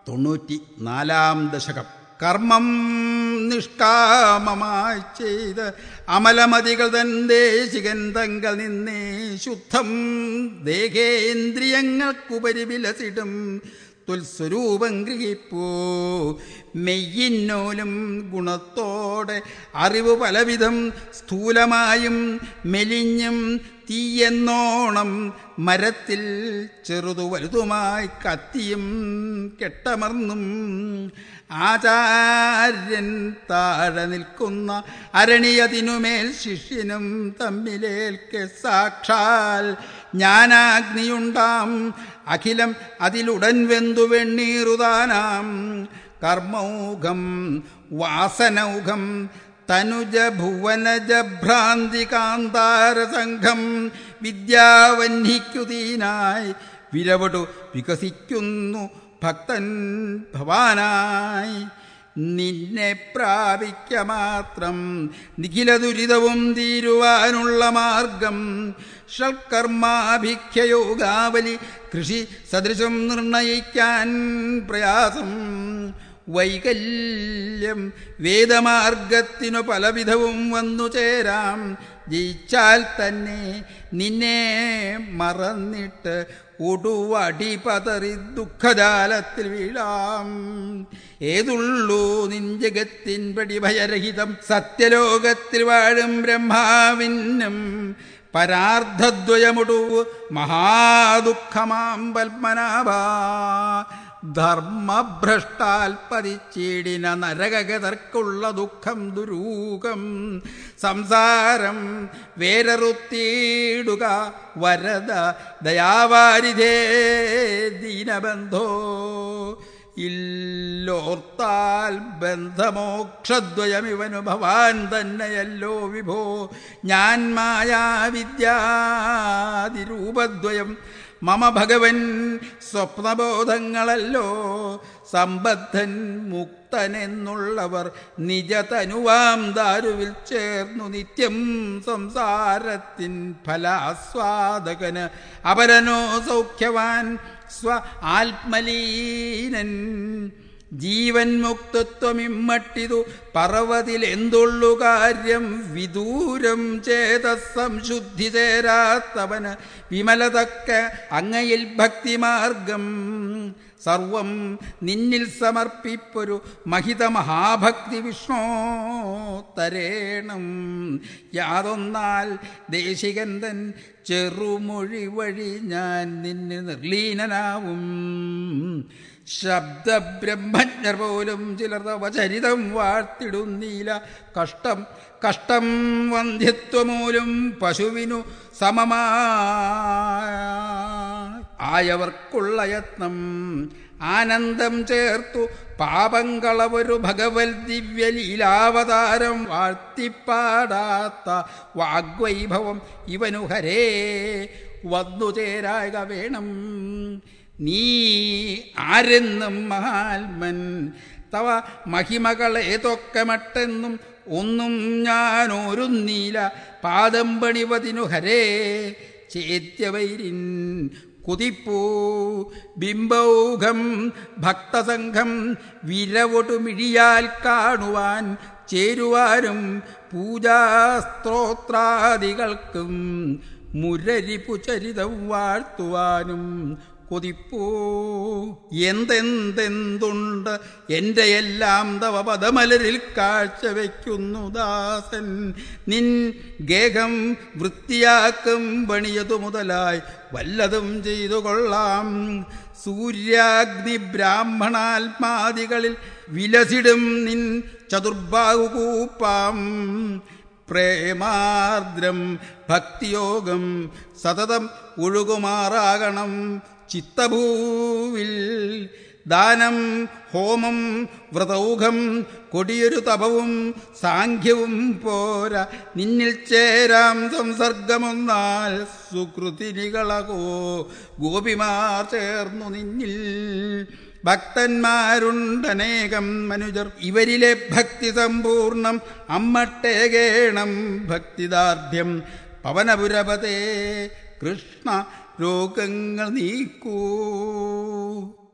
തൊണ്ണൂറ്റി നാലാം ദശകം കർമ്മം നിഷ്കാമമായി ചെയ്ത് അമലമതികൾ തൻ ദേശികൻ തങ്ങൾ നിന്നേ ശുദ്ധം ദേഹേന്ദ്രിയങ്ങൾക്കുപരി വിലസിടും തുൽസ്വരൂപം ഗ്രഹിപ്പൂ മെയ്യിന്നോലും ഗുണത്തോടെ അറിവ് പലവിധം സ്ഥൂലമായും മെലിഞ്ഞും തീയെന്നോണം മരത്തിൽ ചെറുതു വലുതുമായി കത്തിയും കെട്ടമർന്നും ആചാര്യൻ താഴെ നിൽക്കുന്ന അരണിയതിനുമേൽ ശിഷ്യനും തമ്മിലേൽക്കെ സാക്ഷാൽ ജ്ഞാനാഗ്നിയുണ്ടാം അഖിലം അതിലുടൻ വെന്തു വെണ്ണീറുതാനാം കർമ്മൗഘം വാസനൗഘം തനുജ ഭുവനജ ഭ്രാന്തി കാന്താരസംഘം വിദ്യാവന്ഹിക്കുതീനായി വിരവടു വികസിക്കുന്നു ഭക്തൻ ഭവാനായി നിന്നെ പ്രാപിക്ക മാത്രം നിഖില ദുരിതവും തീരുവാനുള്ള മാർഗം ഷൽക്കർമാഭിഖ്യയോഗാവലി കൃഷി സദൃശം നിർണയിക്കാൻ പ്രയാസം വൈകല്യം വേദമാർഗത്തിനു പലവിധവും വന്നു ചേരാം ജയിച്ചാൽ തന്നെ നിന്നെ മറന്നിട്ട് ഒടുവടി പതറി ദുഃഖജാലത്തിൽ വീഴാം ഏതുള്ളൂ നിൻ ജഗത്തിൻ പടി ഭയരഹിതം സത്യലോകത്തിൽ വാഴും ബ്രഹ്മാവിനും പരാർദ്ധദ്വയമൊടു മഹാദുഃഖമാം പത്മനാഭ ധർമ്മഭ്രഷ്ടാൽ പതിച്ചീടിന നരകഗതർക്കുള്ള ദുഃഖം ദുരൂഹം സംസാരം വേരറുത്തിയിടുക വരദ ദയാവാരിധേ ദീനബന്ധോ ഇല്ലോർത്താൽ ബന്ധമോക്ഷദ്വയമിവനു ഭവാൻ തന്നെയല്ലോ വിഭോ ഞാൻ മായാവിദ്യാതിരൂപദ്വയം മമ ഭഗവൻ സ്വപ്നബോധങ്ങളല്ലോ സമ്പദ്ധൻ മുക്തനെന്നുള്ളവർ നിജതനുവാം ദാരുവിൽ ചേർന്നു നിത്യം സംസാരത്തിൻ ഫലാസ്വാദകന് അപരനോ സൗഖ്യവാൻ സ്വ ആത്മലീനൻ ജീവൻ മുക്തത്വമിമ്മട്ടിതു പറവതിലെന്തുള്ളു കാര്യം വിദൂരം ചേത സംശുദ്ധി ചേരാത്തവന് വിമലതക്ക അങ്ങയിൽ ഭക്തിമാർഗം സർവം നിന്നിൽ സമർപ്പിപ്പൊരു മഹിത മഹാഭക്തി വിഷ്ണോ തരേണം യാതൊന്നാൽ ദേശികന്തൻ ചെറുമൊഴി വഴി ഞാൻ നിന്നെ നിർലീനനാവും ശബ്ദബ്രഹ്മജ്ഞർ പോലും ചിലർ തവ ചരിതം വാഴ്ത്തിടുന്നീല കഷ്ടം കഷ്ടം വന്ധ്യത്വമൂലം പശുവിനു സമമാ ആയവർക്കുള്ള യത്നം ആനന്ദം ചേർത്തു പാപങ്ങളവരു ഭഗവത് ദിവ്യലീലാവതാരം വാഴ്ത്തിപ്പാടാത്ത വാഗ്വൈഭവം ഇവനു ഹരേ വന്നു ചേരാക വേണം നീ ആരെന്നും മഹാത്മൻ തവ മഹിമകളേതൊക്കെ മട്ടെന്നും ഒന്നും ഞാനോരുന്നീല പാദം പണിവതിനു ഹരേ ചേത്യവൈരിൻ കുതിപ്പൂ ബിംബൗഘം ഭക്തസംഘം വിരവൊടുമിഴിയാൽ കാണുവാൻ ചേരുവാനും പൂജാസ്ത്രോത്രാദികൾക്കും മുരരിപുചരിതം വാഴ്ത്തുവാനും കൊതിപ്പൂ എന്തെന്തെന്തുണ്ട് എൻ്റെ എല്ലാം തവ പദമലരിൽ കാഴ്ചവെക്കുന്നു ദാസൻ നിൻ ഗേഹം വൃത്തിയാക്കും പണിയതു മുതലായി വല്ലതും ചെയ്തു കൊള്ളാം സൂര്യാഗ്നി ബ്രാഹ്മണാത്മാദികളിൽ വിലസിടും നിൻ ചതുർബാഹുകൂപ്പാം പ്രേമാർദ്രം ഭക്തിയോഗം സതതം ഒഴുകുമാറാകണം ചിത്തഭൂവിൽ ദാനം ഹോമം വ്രതൗഘം കൊടിയൊരു തപവും സാഖ്യവും പോരാ നിന്നിൽ ചേരാം സംസർഗമൊന്നാൽ സുകൃതിനികളകോ ഗോപിമാർ ചേർന്നു നിന്നിൽ ഭക്തന്മാരുണ്ടനേകം മനുജർ ഇവരിലെ ഭക്തി സമ്പൂർണം അമ്മട്ടേകേണം ഭക്തിദാർഢ്യം പവനപുരപതേ കൃഷ്ണ രോഗങ്ങൾ നീക്കൂ